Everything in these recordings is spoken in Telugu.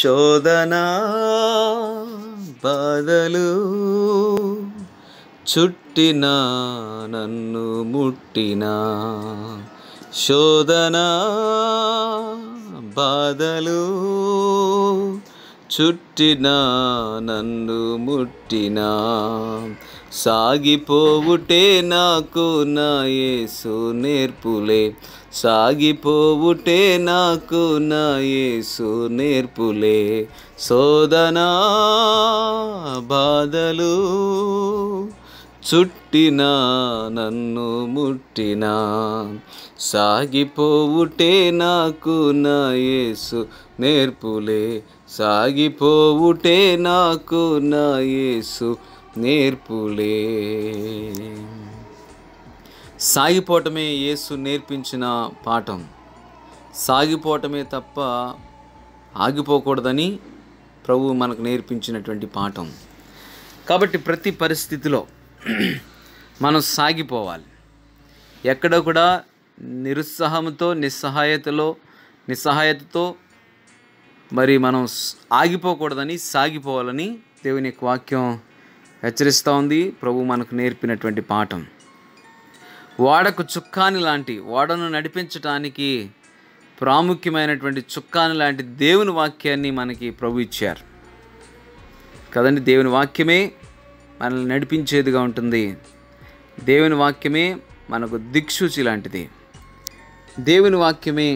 శోధనా బాధలు చుట్టిన నన్ను ముట్టిన శోధనా బాధలు చుట్టిన నన్ను ముట్టిన సాగిపోవుటే నాకు నా యేసు నేర్పులే సాగిపోవుటే నాకు నా యేసు నేర్పులే శోధనా బాధలు చుట్టిన నన్ను ముట్టిన సాగిపోవుటే నాకు నా యేసు నేర్పులే సాగిపోవుటే నాకు నా యేసు నేర్పులే సాగిపోవటమే యేసు నేర్పించిన పాఠం సాగిపోవటమే తప్ప ఆగిపోకూడదని ప్రభు మనకు నేర్పించినటువంటి పాఠం కాబట్టి ప్రతి పరిస్థితిలో మనం సాగిపోవాలి ఎక్కడ కూడా నిరుత్సాహంతో నిస్సహాయతలో నిస్సహాయతతో మరి మనం స్- ఆగిపోకూడదని సాగిపోవాలని దేవుని యొక్క వాక్యం హెచ్చరిస్తూ ఉంది ప్రభు మనకు నేర్పినటువంటి పాఠం ఓడకు చుక్కాని లాంటి ఓడను నడిపించటానికి ప్రాముఖ్యమైనటువంటి చుక్కాని లాంటి దేవుని వాక్యాన్ని మనకి ప్రభు ఇచ్చారు కదండి దేవుని వాక్యమే మనల్ని నడిపించేదిగా ఉంటుంది దేవుని వాక్యమే మనకు దిక్సూచి లాంటిది దేవుని వాక్యమే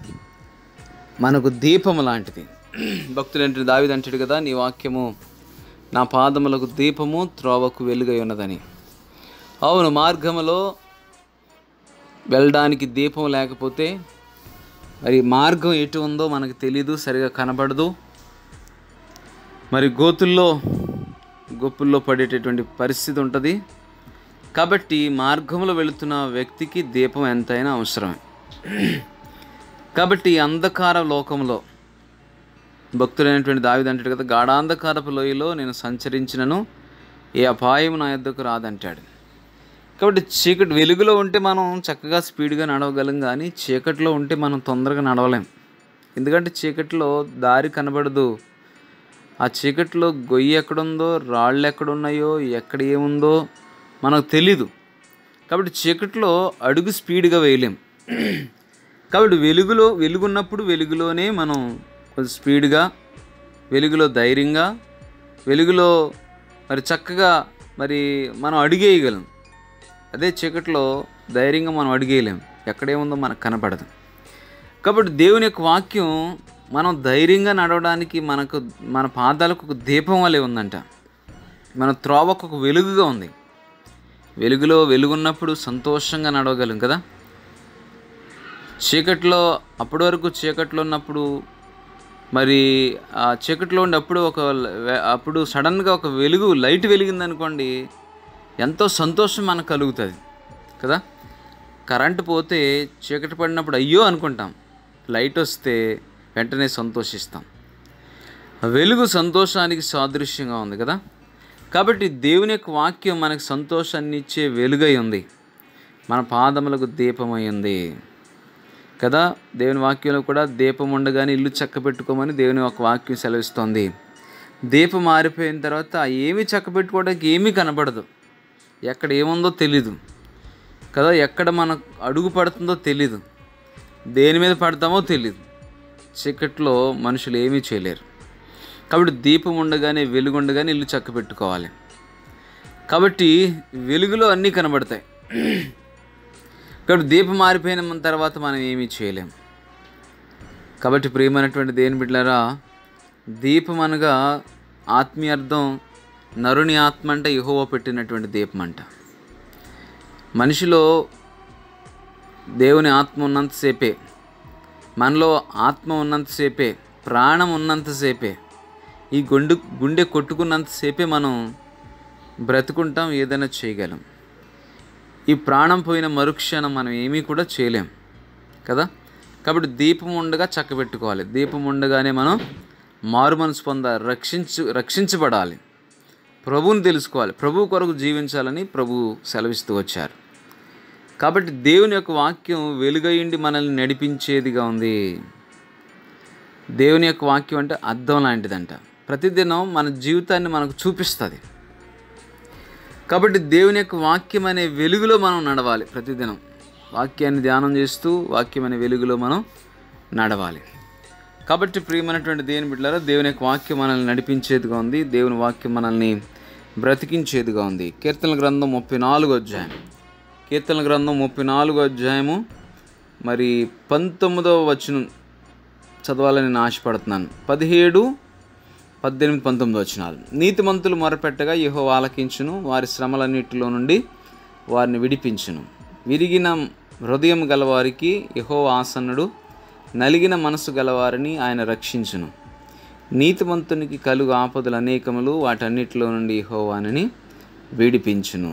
మనకు దీపము లాంటిది భక్తులంటే దావిది అంటాడు కదా నీ వాక్యము నా పాదములకు దీపము త్రోవకు వెలుగై ఉన్నదని అవును మార్గములో వెళ్ళడానికి దీపం లేకపోతే మరి మార్గం ఎటు ఉందో మనకు తెలీదు సరిగా కనబడదు మరి గోతుల్లో గొప్పుల్లో పడేటటువంటి పరిస్థితి ఉంటుంది కాబట్టి మార్గంలో వెళుతున్న వ్యక్తికి దీపం ఎంతైనా అవసరమే కాబట్టి ఈ అంధకార లోకంలో భక్తుడైనటువంటి దావిది అంటాడు కదా గాఢాంధకారపు లోయలో నేను సంచరించినను ఏ అపాయం నా యొద్దకు రాదంటాడు కాబట్టి చీకటి వెలుగులో ఉంటే మనం చక్కగా స్పీడ్గా నడవగలం కానీ చీకటిలో ఉంటే మనం తొందరగా నడవలేం ఎందుకంటే చీకటిలో దారి కనబడదు ఆ చీకటిలో గొయ్యి ఎక్కడుందో రాళ్ళు ఎక్కడున్నాయో ఎక్కడ ఏముందో మనకు తెలీదు కాబట్టి చీకటిలో అడుగు స్పీడ్గా వేయలేం కాబట్టి వెలుగులో వెలుగున్నప్పుడు వెలుగులోనే మనం కొంచెం స్పీడ్గా వెలుగులో ధైర్యంగా వెలుగులో మరి చక్కగా మరి మనం అడుగేయగలం అదే చీకట్లో ధైర్యంగా మనం అడిగేయలేం ఎక్కడేముందో మనకు కనపడదు కాబట్టి దేవుని యొక్క వాక్యం మనం ధైర్యంగా నడవడానికి మనకు మన పాదాలకు ఒక దీపం వలె ఉందంట మన త్రోవకు ఒక వెలుగుగా ఉంది వెలుగులో వెలుగున్నప్పుడు సంతోషంగా నడవగలం కదా చీకట్లో అప్పటి వరకు చీకట్లో ఉన్నప్పుడు మరి ఆ చీకట్లో ఉండి అప్పుడు ఒక వె- అప్పుడు సడన్గా ఒక వెలుగు లైట్ వెలిగిందనుకోండి ఎంతో సంతోషం మనకు కలుగుతుంది కదా కరెంటు పోతే చీకటి పడినప్పుడు అయ్యో అనుకుంటాం లైట్ వస్తే వెంటనే సంతోషిస్తాం ఆ వెలుగు సంతోషానికి సాదృశ్యంగా ఉంది కదా కాబట్టి దేవుని యొక్క వాక్యం మనకు సంతోషాన్ని ఇచ్చే వెలుగై ఉంది మన పాదములకు దీపమై ఉంది కదా దేవుని వాక్యంలో కూడా దీపం ఉండగానే ఇల్లు చక్క పెట్టుకోమని దేవుని ఒక వాక్యం సెలవిస్తోంది దీపం మారిపోయిన తర్వాత ఏమీ చక్క పెట్టుకోవడానికి ఏమీ కనబడదు ఎక్కడ ఏముందో తెలీదు కదా ఎక్కడ మన అడుగు పడుతుందో తెలీదు దేని మీద పడతామో తెలీదు చీకట్లో మనుషులు ఏమీ చేయలేరు కాబట్టి దీపం ఉండగానే వెలుగు ఉండగానే ఇల్లు చక్క పెట్టుకోవాలి కాబట్టి వెలుగులో అన్నీ కనబడతాయి కాబట్టి దీపం మారిపోయిన తర్వాత మనం ఏమీ చేయలేం కాబట్టి ప్రియమైనటువంటి దేని బిడ్డలారా దీపం అనగా ఆత్మీయ అర్థం నరుని ఆత్మ అంటే యహోవ పెట్టినటువంటి దీపం అంట మనిషిలో దేవుని ఆత్మ ఉన్నంతసేపే మనలో ఆత్మ ఉన్నంతసేపే ప్రాణం ఉన్నంతసేపే ఈ గుండు గుండె కొట్టుకున్నంతసేపే మనం బ్రతుకుంటాం ఏదైనా చేయగలం ఈ ప్రాణం పోయిన మరుక్షణం మనం ఏమీ కూడా చేయలేం కదా కాబట్టి దీపం ఉండగా చక్కబెట్టుకోవాలి దీపం ఉండగానే మనం మారు మనసు పొంద రక్షించు రక్షించబడాలి ప్రభువుని తెలుసుకోవాలి ప్రభు కొరకు జీవించాలని ప్రభు సెలవిస్తూ వచ్చారు కాబట్టి దేవుని యొక్క వాక్యం వెలుగయిండి మనల్ని నడిపించేదిగా ఉంది దేవుని యొక్క వాక్యం అంటే అద్దం లాంటిదంట ప్రతిదినం మన జీవితాన్ని మనకు చూపిస్తుంది కాబట్టి దేవుని యొక్క వాక్యం అనే వెలుగులో మనం నడవాలి ప్రతిదినం వాక్యాన్ని ధ్యానం చేస్తూ వాక్యం అనే వెలుగులో మనం నడవాలి కాబట్టి ప్రియమైనటువంటి దేవుని బిడ్డలారా దేవుని యొక్క వాక్యం మనల్ని నడిపించేదిగా ఉంది దేవుని వాక్యం మనల్ని బ్రతికించేదిగా ఉంది కీర్తన గ్రంథం ముప్పై నాలుగో అధ్యాయం కీర్తన గ్రంథం ముప్పై నాలుగో అధ్యాయము మరి పంతొమ్మిదవ వచనం చదవాలని నేను ఆశపడుతున్నాను పదిహేడు పద్దెనిమిది పంతొమ్మిది వచనాలు నీతిమంతులు మొరపెట్టగా యహో ఆలకించును వారి శ్రమలన్నిటిలో నుండి వారిని విడిపించును విరిగిన హృదయం గలవారికి యహో ఆసన్నుడు నలిగిన మనసు గలవారిని ఆయన రక్షించును నీతిమంతునికి కలుగు ఆపదలు అనేకములు వాటన్నిటిలో నుండి యహోవాని విడిపించును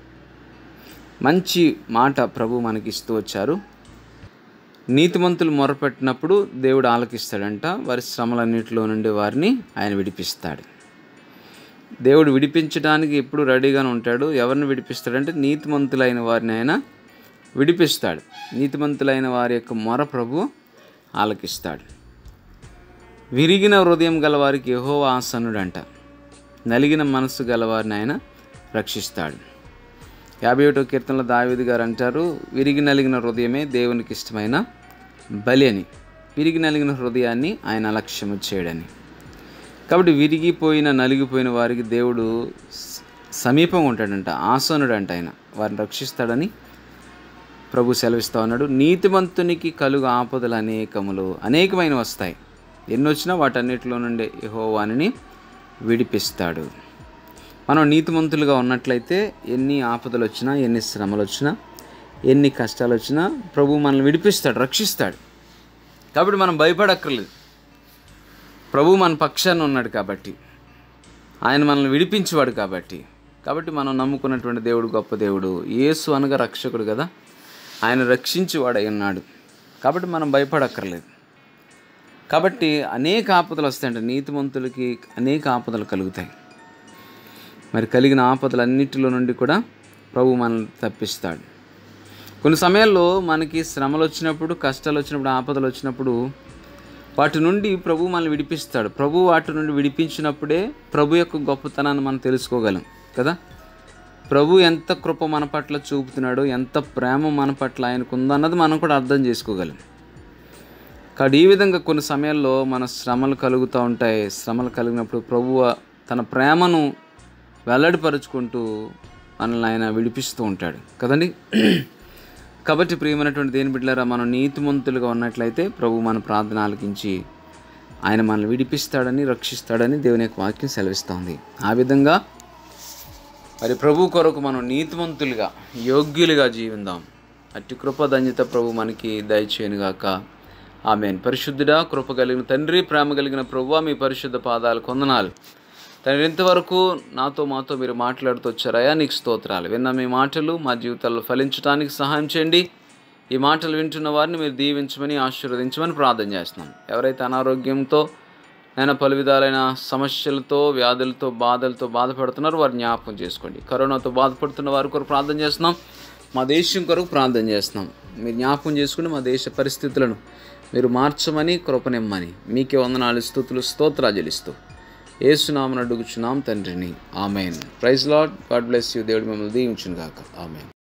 మంచి మాట ప్రభు మనకి ఇస్తూ వచ్చారు నీతిమంతులు మొరపెట్టినప్పుడు దేవుడు ఆలకిస్తాడంట వారి శ్రమలన్నింటిలో నుండి వారిని ఆయన విడిపిస్తాడు దేవుడు విడిపించడానికి ఎప్పుడు రెడీగానే ఉంటాడు ఎవరిని విడిపిస్తాడంటే నీతిమంతులైన వారిని ఆయన విడిపిస్తాడు నీతిమంతులైన వారి యొక్క మొర ప్రభు ఆలకిస్తాడు విరిగిన హృదయం గల వారికి యహో ఆసనుడంట నలిగిన మనస్సు గలవారిని ఆయన రక్షిస్తాడు యాభై ఒకటో కీర్తనలో దావేది గారు అంటారు విరిగి నలిగిన హృదయమే దేవునికి ఇష్టమైన బలి అని విరిగి నలిగిన హృదయాన్ని ఆయన అలక్ష్యము చేయడని కాబట్టి విరిగిపోయిన నలిగిపోయిన వారికి దేవుడు స- సమీపంగా ఉంటాడంట ఆసనుడు అంట ఆయన వారిని రక్షిస్తాడని ప్రభు సెలవిస్తా ఉన్నాడు నీతిమంతునికి కలుగు ఆపదలు అనేకములు అనేకమైన వస్తాయి ఎన్ని వచ్చినా వాటన్నిటిలో నుండి యెహోవాని విడిపిస్తాడు మనం నీతిమంతులుగా ఉన్నట్లయితే ఎన్ని ఆపదలు వచ్చినా ఎన్ని శ్రమలు వచ్చినా ఎన్ని కష్టాలు వచ్చినా ప్రభు మనల్ని విడిపిస్తాడు రక్షిస్తాడు కాబట్టి మనం భయపడక్కర్లేదు ప్రభు మన పక్షాన ఉన్నాడు కాబట్టి ఆయన మనల్ని విడిపించేవాడు కాబట్టి కాబట్టి మనం నమ్ముకున్నటువంటి దేవుడు గొప్ప దేవుడు యేసు అనగా రక్షకుడు కదా ఆయన రక్షించేవాడై ఉన్నాడు కాబట్టి మనం భయపడక్కర్లేదు కాబట్టి అనేక ఆపదలు వస్తాయంట నీతిమంతులకి అనేక ఆపదలు కలుగుతాయి మరి కలిగిన ఆపదలన్నిటిలో నుండి కూడా ప్రభు మనల్ని తప్పిస్తాడు కొన్ని సమయాల్లో మనకి శ్రమలు వచ్చినప్పుడు కష్టాలు వచ్చినప్పుడు ఆపదలు వచ్చినప్పుడు వాటి నుండి ప్రభు మనల్ని విడిపిస్తాడు ప్రభు వాటి నుండి విడిపించినప్పుడే ప్రభు యొక్క గొప్పతనాన్ని మనం తెలుసుకోగలం కదా ప్రభు ఎంత కృప మన పట్ల చూపుతున్నాడో ఎంత ప్రేమ మన పట్ల ఆయనకు ఉందన్నది మనం కూడా అర్థం చేసుకోగలం కాబట్టి ఈ విధంగా కొన్ని సమయాల్లో మన శ్రమలు కలుగుతూ ఉంటాయి శ్రమలు కలిగినప్పుడు ప్రభువు తన ప్రేమను వెల్లడిపరుచుకుంటూ మనల్ని ఆయన విడిపిస్తూ ఉంటాడు కదండి కాబట్టి ప్రియమైనటువంటి దేని బిడ్డలారా మనం నీతిమంతులుగా ఉన్నట్లయితే ప్రభు మన ప్రార్థన ఆలకించి ఆయన మనల్ని విడిపిస్తాడని రక్షిస్తాడని దేవుని యొక్క వాక్యం సెలవిస్తోంది ఆ విధంగా మరి ప్రభు కొరకు మనం నీతిమంతులుగా యోగ్యులుగా జీవిందాం అట్టి కృప ధన్యత ప్రభు మనకి దయచేయనుగాక ఆమెన్ పరిశుద్ధుడా కృప కలిగిన తండ్రి ప్రేమ కలిగిన ప్రభు మీ పరిశుద్ధ పాదాలు కొందనాలు తండ్రి ఇంతవరకు నాతో మాతో మీరు మాట్లాడుతూ వచ్చారయా నీకు స్తోత్రాలు విన్న మీ మాటలు మా జీవితాల్లో ఫలించడానికి సహాయం చేయండి ఈ మాటలు వింటున్న వారిని మీరు దీవించమని ఆశీర్వదించమని ప్రార్థన చేస్తున్నాం ఎవరైతే అనారోగ్యంతో నేను పలు విధాలైన సమస్యలతో వ్యాధులతో బాధలతో బాధపడుతున్నారో వారు జ్ఞాపకం చేసుకోండి కరోనాతో బాధపడుతున్న వారి కొరకు ప్రార్థన చేస్తున్నాం మా దేశం కొరకు ప్రార్థన చేస్తున్నాం మీరు జ్ఞాపకం చేసుకుని మా దేశ పరిస్థితులను మీరు మార్చమని కృపనిమ్మని మీకే వందనాలు స్థుతులు స్తోత్రాలు చెల్లిస్తూ ఏసునామను అడుగుచున్నాం తండ్రిని amen praise lord God bless you దేవుడు మిమ్మల్ని దీవించును గాక ఆమెన్